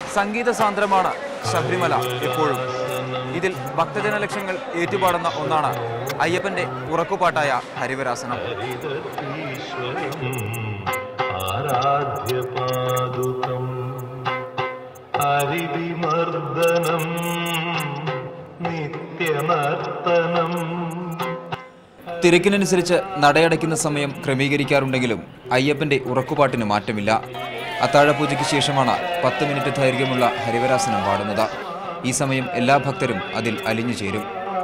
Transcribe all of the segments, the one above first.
സംഗീത സാന്ദ്രമാണ് ശബരിമല എപ്പോഴും ഇതിൽ ഭക്തജന ലക്ഷങ്ങൾ ഏറ്റുപാടുന്ന ഒന്നാണ് അയ്യപ്പന്റെ ഉറക്കുപാട്ടായ ഹരിവരാസനം ആരാധ്യപാദുകം ഹരിവിമർദ്ദനം നിത്യമർത്തനം തിരക്കിനനുസരിച്ച് നടയടയ്ക്കുന്ന സമയം ക്രമീകരിക്കാറുണ്ടെങ്കിലും അയ്യപ്പന്റെ ഉറക്കുപാട്ടിന് മാറ്റമില്ല അത്താഴപൂജയ്ക്ക് ശേഷമാണ് പത്ത് മിനിറ്റ് ദൈർഘ്യമുള്ള ഹരിവരാസനം പാടുന്നത് ഈ സമയം എല്ലാ ഭക്തരും അതിൽ അലിഞ്ഞു ചേരും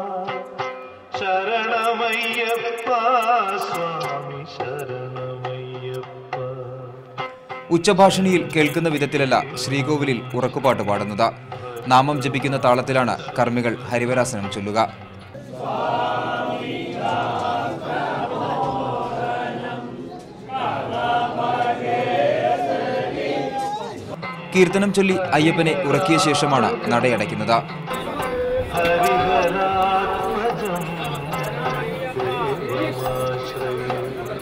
ശരണമയ്യപ്പ സ്വാമി ശരണമയ്യപ്പ ഉച്ചഭാഷിണിയിൽ കേൾക്കുന്ന വിധത്തിലല്ല ശ്രീകോവിലിൽ ഉറക്കുപാട്ട് പാടുന്നത് നാമം ജപിക്കുന്ന താളത്തിലാണ് കർമ്മികൾ ഹരിവരാസനം ചൊല്ലുക കീർത്തനം ചൊല്ലി അയ്യപ്പനെ ഉറക്കിയ ശേഷമാണ് നടയടയ്ക്കുന്നത് ഹരിഹരാത്മജം ദേവമാശ്രയം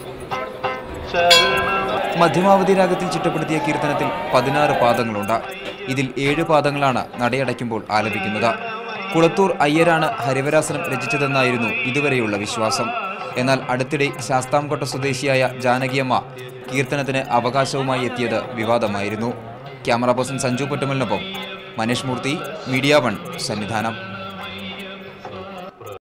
ശരണം മധ്യമാവധി രാഗത്തിൽ ചിട്ടപ്പെടുത്തിയ കീർത്തനത്തിൽ പതിനാറ് പാദങ്ങളുണ്ട് ഇതിൽ ഏഴ് പാദങ്ങളാണ് നടയടയ്ക്കുമ്പോൾ ആലപിക്കുന്നത് കുളത്തൂർ അയ്യരാണ് ഹരിവരാസനം രചിച്ചതെന്നായിരുന്നു ഇതുവരെയുള്ള വിശ്വാസം എന്നാൽ അടുത്തിടെ ശാസ്താംകോട്ട സ്വദേശിയായ ജാനകിയമ്മ കീർത്തനത്തിന് അവകാശവുമായി എത്തിയത് വിവാദമായിരുന്നു ക്യാമറ പേഴ്സൺ സഞ്ജു പൊട്ടുമലിനൊപ്പം മനീഷ് മൂർത്തി മീഡിയ വൺ സന്നിധാനം